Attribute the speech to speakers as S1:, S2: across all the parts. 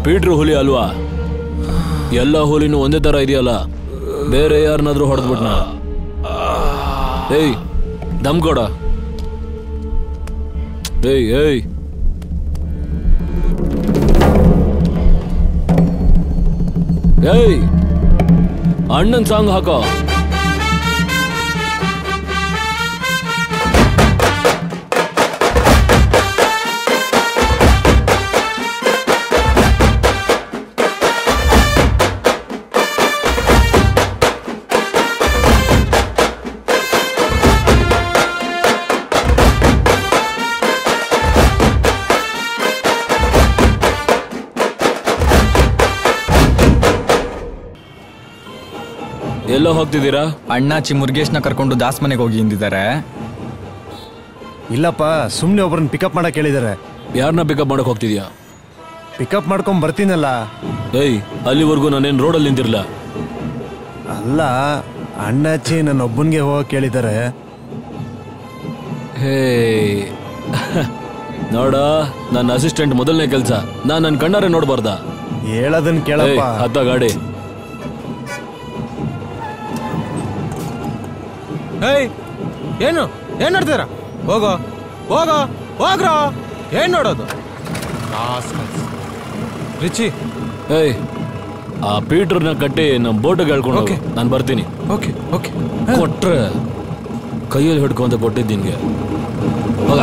S1: Peter ಹುಲಿ ಅಲ್ವಾ ಎಲ್ಲ ಹುಲಿನೂ ಒಂದೇ ತರ ಇದೆಯಲ್ಲ ಬೇರೆ ಯಾರನ್ನಾದ್ರೂ ಹೊಡೆದ್ಬಿಟ್ನ ಏಯ್ ದಮ್ ಕೊಡ ಏಯ್ ಏಯ್ ಏಯ್ ಅಣ್ಣನ್ ಸಾಂಗ್ ಹಾಕೋ ಎಲ್ಲೋ ಹೋಗ್ತಿದ್ದೀರಾ
S2: ಅಣ್ಣಾಚಿ ಮುರುಗೇಶ್ನ ಕರ್ಕೊಂಡು ದಾಸ್ ಮನೆಗೆ ಹೋಗಿ ಎಂದಿದ್ದಾರೆ
S3: ಇಲ್ಲಪ್ಪ ಸುಮ್ಮನೆ ಒಬ್ರನ್ನ ಪಿಕಪ್ ಮಾಡಕ್ ಹೇಳಿದಾರೆ
S1: ಯಾರನ್ನ ಪಿಕಪ್ ಮಾಡಕ್ ಹೋಗ್ತಿದ್ಯಾ
S3: ಪಿಕಪ್ ಮಾಡ್ಕೊಂಡ್ ಬರ್ತೀನಲ್ಲ
S1: ಏಯ್ ಅಲ್ಲಿವರೆಗೂ ನಾನೇನ್ ರೋಡಲ್ಲಿ ನಿಂತಿರ್ಲ
S3: ಅಲ್ಲ ಅಣ್ಣಾಚಿ ನನ್ನ ಒಬ್ಬನ್ಗೆ ಹೋಗಕ್ ಹೇಳಿದ್ದಾರೆ
S1: ಹೇ ನೋಡ ನನ್ನ ಅಸಿಸ್ಟೆಂಟ್ ಮೊದಲನೇ ಕೆಲಸ ನಾನ್ ನನ್ನ ಕಣ್ಣಾರೆ ನೋಡ್ಬಾರ್ದ
S3: ಹೇಳೋದನ್ ಕೇಳಪ್ಪ
S1: ಹತ್ತ ಗಾಡಿ
S4: ಏಯ್ ಏನು ಏನ್ ನೋಡ್ತೀರ ಹೋಗೋ ಹೋಗೋ ಹೋಗ್ರೋ ಏನ್ ನೋಡೋದು rascals. ರಿಚಿ
S1: ಏಯ್ ಆ ಪೀಟರ್ನ ಕಟ್ಟಿ ನಮ್ ಬೋಟಿಗೆ ಹೇಳ್ಕೊಂಡು
S4: Okay.
S1: ನಾನು ಬರ್ತೀನಿ
S4: ಓಕೆ ಓಕೆ
S1: ಕೊಟ್ರೆ ಕೈಯಲ್ಲಿ ಹಿಡ್ಕೊಂತ ಕೊಟ್ಟಿದ್ದು ನಿನ್ಗೆ ಹೋಗ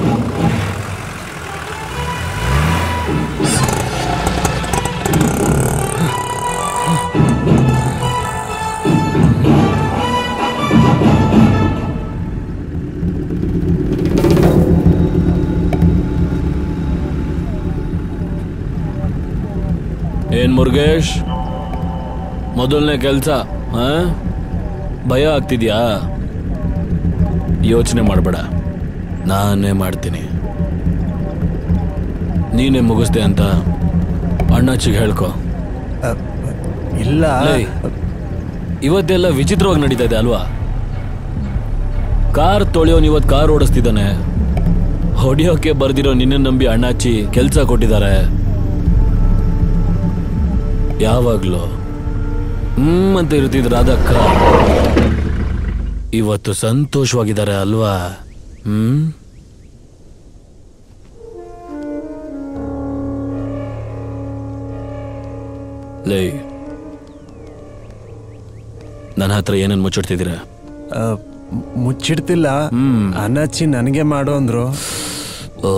S1: ಏನ್ ಮುರುಗೇಶ್ ಮೊದಲನೇ ಕೆಲಸ ಭಯ ಆಗ್ತಿದ್ಯಾ ಯೋಚನೆ ಮಾಡಬೇಡ ನಾನೇ ಮಾಡ್ತೀನಿ ನೀನೇ ಮುಗಿಸ್ದೆ ಅಂತ ಅಣ್ಣಚ್ಚಿಗೆ ಹೇಳ್ಕೊ
S3: ಇಲ್ಲ
S1: ಲೇ, ಇವತ್ತೆಲ್ಲ ವಿಚಿತ್ರವಾಗಿ ನಡೀತಾ ಇದೆ ಅಲ್ವಾ ಕಾರ್ ತೊಳೆಯೋನ್ ಇವತ್ ಕಾರ್ ಓಡಿಸ್ತಿದ್ದಾನೆ ಹೊಡಿಯೋಕೆ ಬರ್ದಿರೋ ನಿನ್ನ ನಂಬಿ ಅಣ್ಣಾಚಿ ಕೆಲ್ಸ ಕೊಟ್ಟಿದ್ದಾರೆ ಯಾವಾಗ್ಲೂ ಹ್ಮ್ ಅಂತ ಇರ್ತಿದ್ರ ಅದಕ್ಕ ಇವತ್ತು ಸಂತೋಷವಾಗಿದ್ದಾರೆ ಅಲ್ವಾ ಹ್ಮ್ ಲೈ ನನ್ನ ಹತ್ರ ಏನನ್ನು ಮುಚ್ಚಿಡ್ತಿದ್ದೀರಾ
S3: ಆ, ಮು- ಮುಚ್ಚಿಡ್ತಿಲ್ಲ ಅಣ್ಣಾಚಿ ನನಗೆ ಮಾಡು ಅಂದ್ರು
S1: ಓ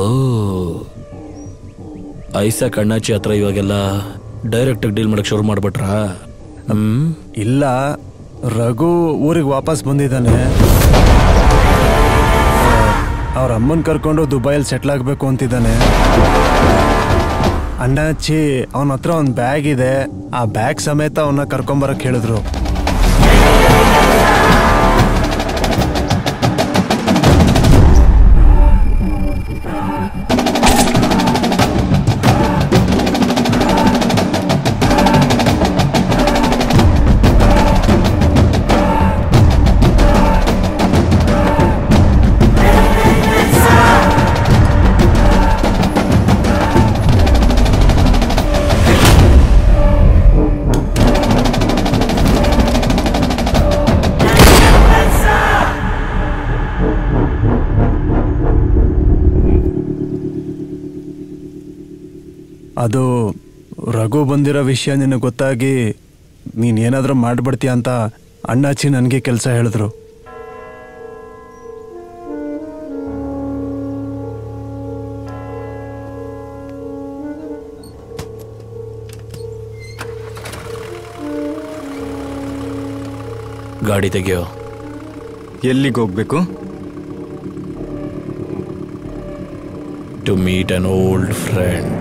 S1: ಐಸಾ ಕಣ್ಣಾಚಿ ಹತ್ರ ಇವಾಗೆಲ್ಲ ಡೈರೆಕ್ಟ್ ಡೀಲ್ ಮಾಡಕ್ ಶುರು ಮಾಡ್ಬಿಟ್ರಾ ಹ್ಮ್
S3: ಇಲ್ಲ ರಘು ಊರಿಗೆ ವಾಪಸ್ ಬಂದಿದ್ದಾನೆ ಅವ್ರ ಅಮ್ಮನ್ ಕರ್ಕೊಂಡು ದುಬೈಯಲ್ಲಿ ಸೆಟ್ಲ್ ಆಗಬೇಕು ಅಂತಿದ್ದಾನೆ ಅಣ್ಣಾಚಿ ಅವನ ಹತ್ರ ಒಂದು ಬ್ಯಾಗ್ ಇದೆ ಆ ಬ್ಯಾಗ್ ಸಮೇತ ಅವನ್ನ ಕರ್ಕೊಂಬರಕ್ ಹೇಳಿದ್ರು ಅದು ರಘು ಬಂದಿರೋ ವಿಷಯ ನಿನಗೆ ಗೊತ್ತಾಗಿ ನೀನ್ ಏನಾದ್ರೂ ಮಾಡ್ಬಿಡ್ತೀಯ ಅಂತ ಅಣ್ಣಾಚಿ ನನಗೆ ಕೆಲಸ ಹೇಳಿದ್ರು
S1: ಗಾಡಿ ತೆಗಿಯೋ
S2: ಎಲ್ಲಿಗೆ ಹೋಗ್ಬೇಕು
S1: to meet an old friend